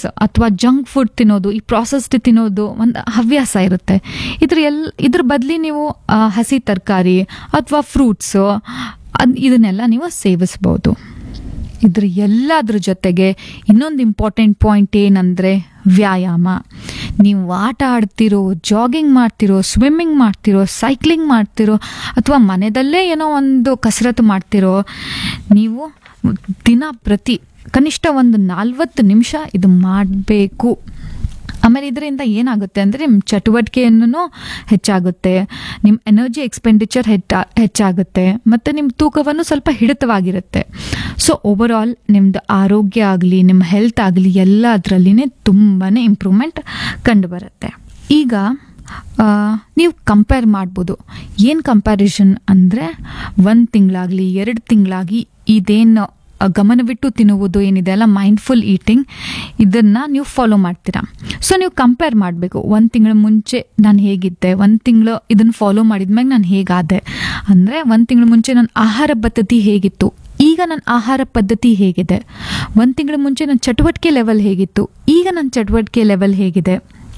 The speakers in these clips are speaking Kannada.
ಚಿಪ್ಸ್ ಅಥವಾ ಜಂಕ್ ಫುಡ್ ತಿನ್ನೋದು ಈ ಪ್ರಾಸೆಸ್ಡ್ ತಿನ್ನೋದು ಒಂದು ಹವ್ಯಾಸ ಇರುತ್ತೆ ಇದ್ರ ಎಲ್ ಇದ್ರ ಬದಲಿ ನೀವು ಆ, ಹಸಿ ತರಕಾರಿ ಅಥವಾ ಫ್ರೂಟ್ಸು ಅದ್ ಇದನ್ನೆಲ್ಲ ನೀವು ಸೇವಿಸ್ಬೋದು ಇದ್ರ ಎಲ್ಲದ್ರ ಜೊತೆಗೆ ಇನ್ನೊಂದು ಇಂಪಾರ್ಟೆಂಟ್ ಪಾಯಿಂಟ್ ಏನಂದರೆ ವ್ಯಾಯಾಮ ನೀವು ಆಟ ಆಡ್ತಿರೋ ಜಾಗಿಂಗ್ ಮಾಡ್ತಿರೋ ಸ್ವಿಮ್ಮಿಂಗ್ ಮಾಡ್ತಿರೋ ಸೈಕ್ಲಿಂಗ್ ಮಾಡ್ತಿರೋ ಅಥವಾ ಮನೆಯಲ್ಲೇ ಏನೋ ಒಂದು ಕಸರತ್ತು ಮಾಡ್ತಿರೋ ನೀವು ದಿನ ಪ್ರತಿ ಕನಿಷ್ಠ ಒಂದು ನಲ್ವತ್ತು ನಿಮಿಷ ಇದು ಮಾಡಬೇಕು ಆಮೇಲೆ ಇದರಿಂದ ಏನಾಗುತ್ತೆ ಅಂದರೆ ನಿಮ್ಮ ಚಟುವಟಿಕೆಯನ್ನು ಹೆಚ್ಚಾಗುತ್ತೆ ನಿಮ್ಮ ಎನರ್ಜಿ ಎಕ್ಸ್ಪೆಂಡಿಚರ್ ಹೆಚ್ಚ ಹೆಚ್ಚಾಗುತ್ತೆ ಮತ್ತು ನಿಮ್ಮ ತೂಕವನ್ನು ಸ್ವಲ್ಪ ಹಿಡಿತವಾಗಿರುತ್ತೆ ಸೊ ಓವರ್ ಆಲ್ ನಿಮ್ಮದು ಆರೋಗ್ಯ ಆಗಲಿ ನಿಮ್ಮ ಹೆಲ್ತ್ ಆಗಲಿ ಎಲ್ಲ ಅದರಲ್ಲಿನೇ ತುಂಬಾ ಇಂಪ್ರೂವ್ಮೆಂಟ್ ಕಂಡುಬರುತ್ತೆ ಈಗ ಆ, ನೀವು ಕಂಪೇರ್ ಮಾಡ್ಬೋದು ಏನು ಕಂಪ್ಯಾರಿಸನ್ ಅಂದರೆ ಒಂದು ತಿಂಗಳಾಗಲಿ ಎರಡು ತಿಂಗಳಾಗಿ ಇದೇನು ಆ, ಗಮನವಿಟ್ಟು ತಿನ್ನುವುದು ಏನಿದೆ ಅಲ್ಲ ಮೈಂಡ್ಫುಲ್ ಈಟಿಂಗ್ ಇದನ್ನು ನೀವು ಫಾಲೋ ಮಾಡ್ತೀರಾ ಸೊ ನೀವು ಕಂಪೇರ್ ಮಾಡಬೇಕು ಒಂದು ತಿಂಗಳ ಮುಂಚೆ ನಾನು ಹೇಗಿದ್ದೆ ಒಂದು ತಿಂಗಳು ಇದನ್ನು ಫಾಲೋ ಮಾಡಿದ್ಮ್ಯಾಗ ನಾನು ಹೇಗಾದೆ ಅಂದರೆ ಒಂದು ತಿಂಗಳ ಮುಂಚೆ ನನ್ನ ಆಹಾರ ಪದ್ಧತಿ ಹೇಗಿತ್ತು ಈಗ ನನ್ನ ಆಹಾರ ಪದ್ಧತಿ ಹೇಗಿದೆ ಒಂದು ತಿಂಗಳ ಮುಂಚೆ ನನ್ನ ಚಟುವಟಿಕೆ ಲೆವೆಲ್ ಹೇಗಿತ್ತು ಈಗ ನನ್ನ ಚಟುವಟಿಕೆ ಲೆವೆಲ್ ಹೇಗಿದೆ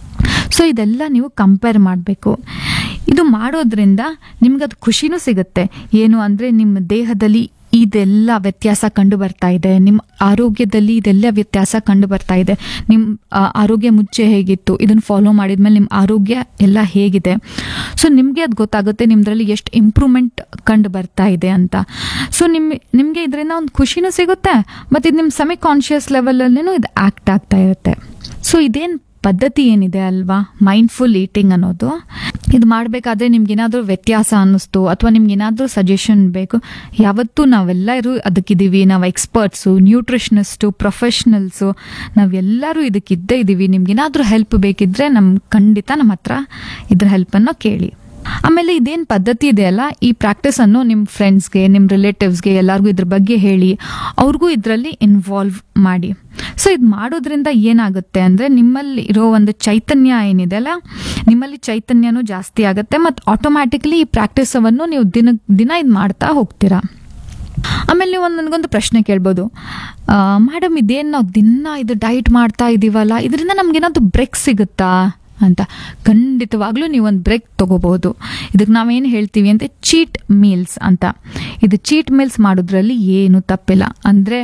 ಸೊ ಇದೆಲ್ಲ ನೀವು ಕಂಪೇರ್ ಮಾಡಬೇಕು ಇದು ಮಾಡೋದ್ರಿಂದ ನಿಮ್ಗೆ ಅದು ಖುಷಿನೂ ಸಿಗುತ್ತೆ ಏನು ಅಂದರೆ ನಿಮ್ಮ ದೇಹದಲ್ಲಿ ಇದೆಲ್ಲ ವ್ಯತ್ಯಾಸ ಕಂಡು ಬರ್ತಾ ಇದೆ ನಿಮ್ಮ ಆರೋಗ್ಯದಲ್ಲಿ ಇದೆಲ್ಲ ವ್ಯತ್ಯಾಸ ಕಂಡು ಬರ್ತಾ ಇದೆ ನಿಮ್ಮ ಆ, ಆರೋಗ್ಯ ಮುಂಚೆ ಹೇಗಿತ್ತು ಇದನ್ನು ಫಾಲೋ ಮಾಡಿದ್ಮೇಲೆ ನಿಮ್ಮ ಆರೋಗ್ಯ ಎಲ್ಲ ಹೇಗಿದೆ ಸೊ ನಿಮಗೆ ಅದು ಗೊತ್ತಾಗುತ್ತೆ ನಿಮ್ಮದ್ರಲ್ಲಿ ಎಷ್ಟು ಇಂಪ್ರೂವ್ಮೆಂಟ್ ಕಂಡು ಬರ್ತಾ ಇದೆ ಅಂತ ಸೊ ನಿಮ್ಮ ನಿಮಗೆ ಇದರಿಂದ ಒಂದು ಖುಷಿನೂ ಸಿಗುತ್ತೆ ಮತ್ತು ಇದು ನಿಮ್ಮ ಸೆಮಿ ಕಾನ್ಷಿಯಸ್ ಲೆವೆಲಲ್ಲೂ ಇದು ಆ್ಯಕ್ಟ್ ಆಗ್ತಾ ಇರುತ್ತೆ ಸೊ ಇದೇನು ಪದ್ಧತಿ ಏನಿದೆ ಅಲ್ವಾ ಮೈಂಡ್ಫುಲ್ ಈಟಿಂಗ್ ಅನ್ನೋದು ಇದು ಮಾಡಬೇಕಾದ್ರೆ ನಿಮ್ಗೇನಾದರೂ ವ್ಯತ್ಯಾಸ ಅನ್ನಿಸ್ತು ಅಥವಾ ನಿಮ್ಗೇನಾದರೂ ಸಜೆಷನ್ ಬೇಕು ಯಾವತ್ತೂ ನಾವೆಲ್ಲರೂ ಅದಕ್ಕಿದ್ದೀವಿ ನಾವು ಎಕ್ಸ್ಪರ್ಟ್ಸು ನ್ಯೂಟ್ರಿಷನಿಸ್ಟು ಪ್ರೊಫೆಷ್ನಲ್ಸು ನಾವೆಲ್ಲರೂ ಇದಕ್ಕಿದ್ದೇ ಇದ್ದೀವಿ ನಿಮ್ಗೇನಾದರೂ ಹೆಲ್ಪ್ ಬೇಕಿದ್ರೆ ನಮ್ಮ ಖಂಡಿತ ನಮ್ಮ ಹತ್ರ ಇದ್ರ ಹೆಲ್ಪನ್ನು ಕೇಳಿ ಆಮೇಲೆ ಇದೇನು ಪದ್ಧತಿ ಇದೆಯಲ್ಲ ಈ ಪ್ರಾಕ್ಟೀಸನ್ನು ನಿಮ್ಮ ಫ್ರೆಂಡ್ಸ್ಗೆ ನಿಮ್ಮ ರಿಲೇಟಿವ್ಸ್ಗೆ ಎಲ್ಲರಿಗೂ ಇದ್ರ ಬಗ್ಗೆ ಹೇಳಿ ಅವ್ರಿಗೂ ಇದರಲ್ಲಿ ಇನ್ವಾಲ್ವ್ ಮಾಡಿ ಸೊ ಇದು ಮಾಡೋದ್ರಿಂದ ಏನಾಗುತ್ತೆ ಅಂದರೆ ನಿಮ್ಮಲ್ಲಿ ಇರೋ ಒಂದು ಚೈತನ್ಯ ಏನಿದೆ ಅಲ್ಲ ನಿಮ್ಮಲ್ಲಿ ಚೈತನ್ಯನೂ ಜಾಸ್ತಿ ಆಗುತ್ತೆ ಮತ್ತು ಆಟೋಮ್ಯಾಟಿಕ್ಲಿ ಈ ಪ್ರಾಕ್ಟೀಸವನ್ನು ನೀವು ದಿನ ದಿನ ಇದು ಮಾಡ್ತಾ ಹೋಗ್ತೀರಾ ಆಮೇಲೆ ನೀವು ಒಂದು ನನಗೊಂದು ಪ್ರಶ್ನೆ ಕೇಳ್ಬೋದು ಮೇಡಮ್ ಇದೇನು ನಾವು ದಿನ ಇದು ಡೈಟ್ ಮಾಡ್ತಾ ಇದ್ದೀವಲ್ಲ ಇದರಿಂದ ನಮ್ಗೇನಾದ್ರು ಬ್ರೇಕ್ ಸಿಗುತ್ತಾ ಅಂತ ಖಂಡಿತವಾಗ್ಲೂ ನೀವು ಒಂದು ಬ್ರೇಕ್ ತಗೋಬಹುದು ಇದಕ್ಕೆ ನಾವೇನು ಹೇಳ್ತೀವಿ ಅಂತ ಚೀಟ್ ಮೀಲ್ಸ್ ಅಂತ ಇದು ಚೀಟ್ ಮೀಲ್ಸ್ ಮಾಡೋದ್ರಲ್ಲಿ ಏನು ತಪ್ಪಿಲ್ಲ ಅಂದರೆ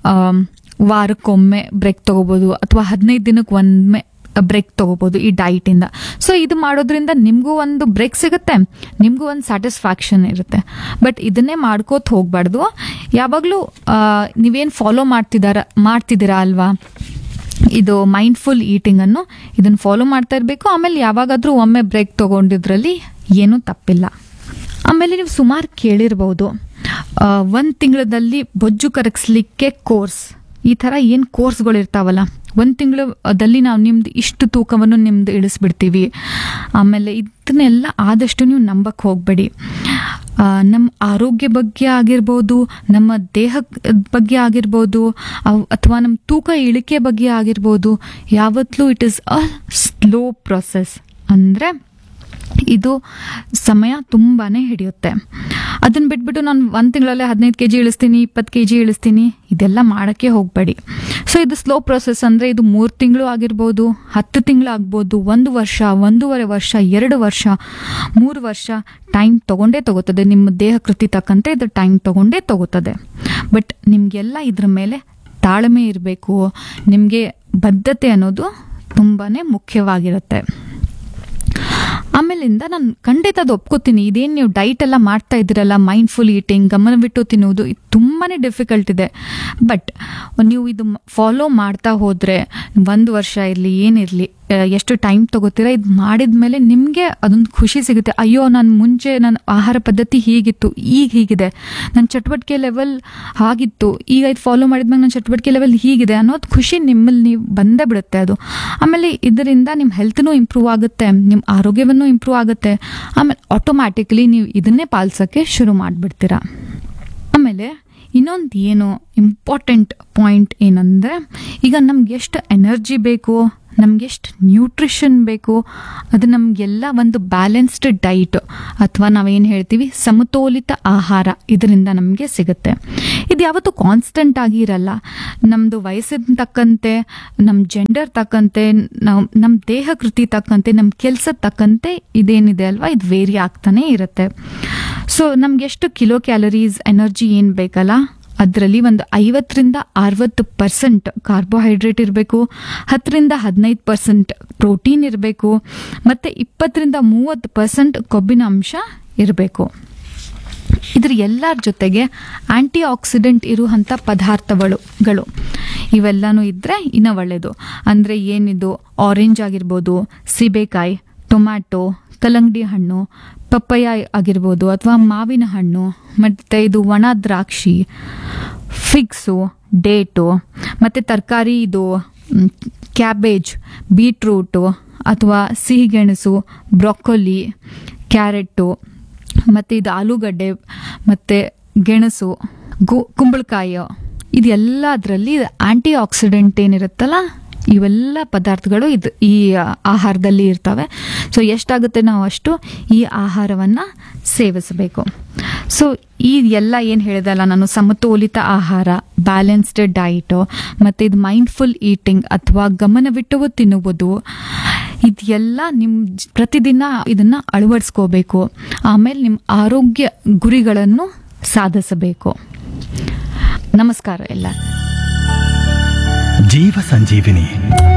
ವಾರಕ್ಕೊಮ್ಮೆ ಬ್ರೇಕ್ ತಗೋಬೋದು ಅಥವಾ ಹದಿನೈದು ದಿನಕ್ಕೆ ಒಮ್ಮೆ ಬ್ರೇಕ್ ತಗೋಬೋದು ಈ ಡೈಟಿಂದ ಸೊ ಇದು ಮಾಡೋದ್ರಿಂದ ನಿಮಗೂ ಒಂದು ಬ್ರೇಕ್ ಸಿಗುತ್ತೆ ನಿಮಗೂ ಒಂದು ಸ್ಯಾಟಿಸ್ಫ್ಯಾಕ್ಷನ್ ಇರುತ್ತೆ ಬಟ್ ಇದನ್ನೇ ಮಾಡ್ಕೋತ ಹೋಗ್ಬಾರ್ದು ಯಾವಾಗಲೂ ನೀವೇನು ಫಾಲೋ ಮಾಡ್ತಿದಾರ ಮಾಡ್ತಿದ್ದೀರಾ ಅಲ್ವಾ ಇದು ಮೈಂಡ್ಫುಲ್ ಈಟಿಂಗನ್ನು ಇದನ್ನು ಫಾಲೋ ಮಾಡ್ತಾ ಇರಬೇಕು ಆಮೇಲೆ ಯಾವಾಗಾದರೂ ಒಮ್ಮೆ ಬ್ರೇಕ್ ತೊಗೊಂಡಿದ್ರಲ್ಲಿ ಏನೂ ತಪ್ಪಿಲ್ಲ ಆಮೇಲೆ ನೀವು ಸುಮಾರು ಕೇಳಿರ್ಬೋದು ಒಂದು ತಿಂಗಳಲ್ಲಿ ಬೊಜ್ಜು ಕರಗಿಸ್ಲಿಕ್ಕೆ ಕೋರ್ಸ್ ಈ ಥರ ಏನು ಕೋರ್ಸ್ಗಳು ಇರ್ತಾವಲ್ಲ ಒಂದು ತಿಂಗಳಲ್ಲಿ ನಾವು ನಿಮ್ದು ಇಷ್ಟು ತೂಕವನ್ನು ನಿಮ್ದು ಇಳಿಸ್ಬಿಡ್ತೀವಿ ಆಮೇಲೆ ಇದನ್ನೆಲ್ಲ ಆದಷ್ಟು ನೀವು ನಂಬಕ್ಕೆ ಹೋಗಬೇಡಿ ನಮ್ಮ ಆರೋಗ್ಯ ಬಗ್ಗೆ ಆಗಿರ್ಬೋದು ನಮ್ಮ ದೇಹ ಬಗ್ಗೆ ಆಗಿರ್ಬೋದು ಅಥವಾ ನಮ್ಮ ತೂಕ ಇಳಿಕೆ ಬಗ್ಗೆ ಆಗಿರ್ಬೋದು ಯಾವತ್ತೂ it is a slow process ಅಂದರೆ ಇದು ಸಮಯ ತುಂಬಾ ಹಿಡಿಯುತ್ತೆ ಅದನ್ನು ಬಿಟ್ಬಿಟ್ಟು ನಾನು ಒಂದು ತಿಂಗಳಲ್ಲೇ ಹದಿನೈದು ಕೆ ಜಿ ಇಳಿಸ್ತೀನಿ ಇಪ್ಪತ್ತು ಕೆ ಜಿ ಇಳಿಸ್ತೀನಿ ಇದೆಲ್ಲ ಮಾಡೋಕ್ಕೆ ಹೋಗಬೇಡಿ ಸೊ ಇದು ಸ್ಲೋ ಪ್ರೊಸೆಸ್ ಅಂದರೆ ಇದು ಮೂರು ತಿಂಗಳು ಆಗಿರ್ಬೋದು ಹತ್ತು ತಿಂಗಳು ಆಗ್ಬೋದು ಒಂದು ವರ್ಷ ಒಂದೂವರೆ ವರ್ಷ ಎರಡು ವರ್ಷ ಮೂರು ವರ್ಷ ಟೈಮ್ ತೊಗೊಂಡೇ ತಗೋತದೆ ನಿಮ್ಮ ದೇಹ ಕೃತಿ ತಕ್ಕಂತೆ ಇದು ಟೈಮ್ ತೊಗೊಂಡೇ ತಗೋತದೆ ಬಟ್ ನಿಮಗೆಲ್ಲ ಇದ್ರ ಮೇಲೆ ತಾಳ್ಮೆ ಇರಬೇಕು ನಿಮಗೆ ಬದ್ಧತೆ ಅನ್ನೋದು ತುಂಬಾ ಮುಖ್ಯವಾಗಿರುತ್ತೆ ಆಮೇಲಿಂದ ನಾನು ಖಂಡಿತ ಅದು ಒಪ್ಕೋತೀನಿ ಇದೇನು ನೀವು ಡೈಟ್ ಎಲ್ಲ ಮಾಡ್ತಾ ಇದ್ದೀರಲ್ಲ ಮೈಂಡ್ಫುಲ್ ಈಟಿಂಗ್ ಗಮನವಿಟ್ಟು ತಿನ್ನುವುದು ಇದು ತುಂಬಾ ಡಿಫಿಕಲ್ಟ್ ಇದೆ ಬಟ್ ನೀವು ಇದು ಫಾಲೋ ಮಾಡ್ತಾ ಹೋದರೆ ಒಂದು ವರ್ಷ ಇರಲಿ ಏನಿರಲಿ ಎಷ್ಟು ಟೈಮ್ ತಗೋತೀರಾ ಇದು ಮಾಡಿದ ಮೇಲೆ ನಿಮಗೆ ಅದೊಂದು ಖುಷಿ ಸಿಗುತ್ತೆ ಅಯ್ಯೋ ನಾನು ಮುಂಚೆ ನನ್ನ ಆಹಾರ ಪದ್ಧತಿ ಹೀಗಿತ್ತು ಈಗ ಹೀಗಿದೆ ನನ್ನ ಚಟುವಟಿಕೆ ಲೆವೆಲ್ ಹಾಗಿತ್ತು ಈಗ ಇದು ಫಾಲೋ ಮಾಡಿದ್ಮೇಲೆ ನನ್ನ ಚಟುವಟಿಕೆ ಲೆವೆಲ್ ಹೀಗಿದೆ ಅನ್ನೋದು ಖುಷಿ ನಿಮ್ಮಲ್ಲಿ ನೀವು ಬಂದೇ ಬಿಡುತ್ತೆ ಅದು ಆಮೇಲೆ ಇದರಿಂದ ನಿಮ್ಮ ಹೆಲ್ತ್ನೂ ಇಂಪ್ರೂವ್ ಆಗುತ್ತೆ ನಿಮ್ಮ ಆರೋಗ್ಯವನ್ನು ಇಂಪ್ರೂವ್ ಆಗುತ್ತೆ ಆಮೇಲೆ ಆಟೋಮ್ಯಾಟಿಕ್ಲಿ ನೀವು ಇದನ್ನೇ ಪಾಲಿಸೋಕ್ಕೆ ಶುರು ಮಾಡಿಬಿಡ್ತೀರಾ ಆಮೇಲೆ ಇನ್ನೊಂದು ಏನು ಇಂಪಾರ್ಟೆಂಟ್ ಪಾಯಿಂಟ್ ಏನಂದರೆ ಈಗ ನಮ್ಗೆ ಎಷ್ಟು ಎನರ್ಜಿ ಬೇಕು ನಮ್ಗೆ ಎಷ್ಟು ನ್ಯೂಟ್ರಿಷನ್ ಬೇಕು ಅದು ನಮಗೆಲ್ಲ ಒಂದು ಬ್ಯಾಲೆನ್ಸ್ಡ್ ಡೈಟ್ ಅಥವಾ ನಾವೇನು ಹೇಳ್ತೀವಿ ಸಮತೋಲಿತ ಆಹಾರ ಇದರಿಂದ ನಮಗೆ ಸಿಗುತ್ತೆ ಇದು ಯಾವತ್ತೂ ಕಾನ್ಸ್ಟೆಂಟ್ ಆಗಿ ಇರಲ್ಲ ನಮ್ಮದು ವಯಸ್ಸಿನ ತಕ್ಕಂತೆ ನಮ್ಮ ಜೆಂಡರ್ ತಕ್ಕಂತೆ ನಾವು ನಮ್ಮ ದೇಹ ಕೃತಿ ತಕ್ಕಂತೆ ನಮ್ಮ ಕೆಲಸದ ತಕ್ಕಂತೆ ಇದೇನಿದೆ ಅಲ್ವಾ ಇದು ವೇರಿ ಆಗ್ತಾನೆ ಇರುತ್ತೆ ಸೊ ನಮ್ಗೆ ಎಷ್ಟು ಕಿಲೋ ಕ್ಯಾಲರೀಸ್ ಎನರ್ಜಿ ಏನು ಬೇಕಲ್ಲ ಅದರಲ್ಲಿ ಒಂದು ಐವತ್ತರಿಂದ ಅರವತ್ತು ಪರ್ಸೆಂಟ್ ಕಾರ್ಬೋಹೈಡ್ರೇಟ್ ಇರಬೇಕು ಹತ್ತರಿಂದ ಹದಿನೈದು ಪರ್ಸೆಂಟ್ ಪ್ರೋಟೀನ್ ಇರಬೇಕು ಮತ್ತು ಇಪ್ಪತ್ತರಿಂದ ಮೂವತ್ತು ಪರ್ಸೆಂಟ್ ಕೊಬ್ಬಿನ ಅಂಶ ಇರಬೇಕು ಇದ್ರ ಎಲ್ಲರ ಜೊತೆಗೆ ಆಂಟಿ ಆಕ್ಸಿಡೆಂಟ್ ಇರುವಂಥ ಪದಾರ್ಥಗಳು ಗಳು ಇವೆಲ್ಲನೂ ಇದ್ದರೆ ಇನ್ನೂ ಒಳ್ಳೆಯದು ಅಂದರೆ ಏನಿದು ಆರೆಂಜ್ ಆಗಿರ್ಬೋದು ಸೀಬೆಕಾಯಿ ಟೊಮ್ಯಾಟೊ ಕಲ್ಲಂಗಡಿ ಹಣ್ಣು ಪಪ್ಪಯ್ಯ ಆಗಿರ್ಬೋದು ಅಥವಾ ಮಾವಿನ ಹಣ್ಣು ಮತ್ತು ಇದು ಒಣ ದ್ರಾಕ್ಷಿ ಫಿಕ್ಸು ಡೇಟು ಮತ್ತು ತರಕಾರಿ ಇದು ಮ್, ಕ್ಯಾಬೇಜ್ ಬೀಟ್ರೂಟು ಅಥವಾ ಸಿಹಿಗೆಣಸು ಬ್ರೊಕೊಲಿ ಕ್ಯಾರೆಟು ಮತ್ತು ಇದು ಆಲೂಗಡ್ಡೆ ಮತ್ತು ಗೆಣಸು ಗು ಕುಂಬಳಕಾಯಿ ಇದೆಲ್ಲ ಅದರಲ್ಲಿ ಆಂಟಿ ಆಕ್ಸಿಡೆಂಟ್ ಏನಿರುತ್ತಲ್ಲ ಇವೆಲ್ಲ ಪದಾರ್ಥಗಳು ಇದು ಈ ಆಹಾರದಲ್ಲಿ ಇರ್ತವೆ ಸೊ ಎಷ್ಟಾಗುತ್ತೆ ನಾವು ಅಷ್ಟು ಈ ಆಹಾರವನ್ನು ಸೇವಿಸಬೇಕು ಸೊ ಈ ಎಲ್ಲ ಏನು ಹೇಳಿದಲ್ಲ ನಾನು ಸಮತೋಲಿತ ಆಹಾರ ಬ್ಯಾಲೆನ್ಸ್ಡ್ ಡೈಟು ಮತ್ತು ಇದು ಮೈಂಡ್ಫುಲ್ ಈಟಿಂಗ್ ಅಥವಾ ಗಮನವಿಟ್ಟು ತಿನ್ನುವುದು ಇದೆಲ್ಲ ನಿಮ್ಮ ಜ್- ಪ್ರತಿದಿನ ಇದನ್ನು ಅಳವಡಿಸ್ಕೋಬೇಕು ಆಮೇಲೆ ನಿಮ್ಮ ಆರೋಗ್ಯ ಗುರಿಗಳನ್ನು ಸಾಧಿಸಬೇಕು ನಮಸ್ಕಾರ ಎಲ್ಲ ಜೀವ ಸಂಜೀವಿನಿ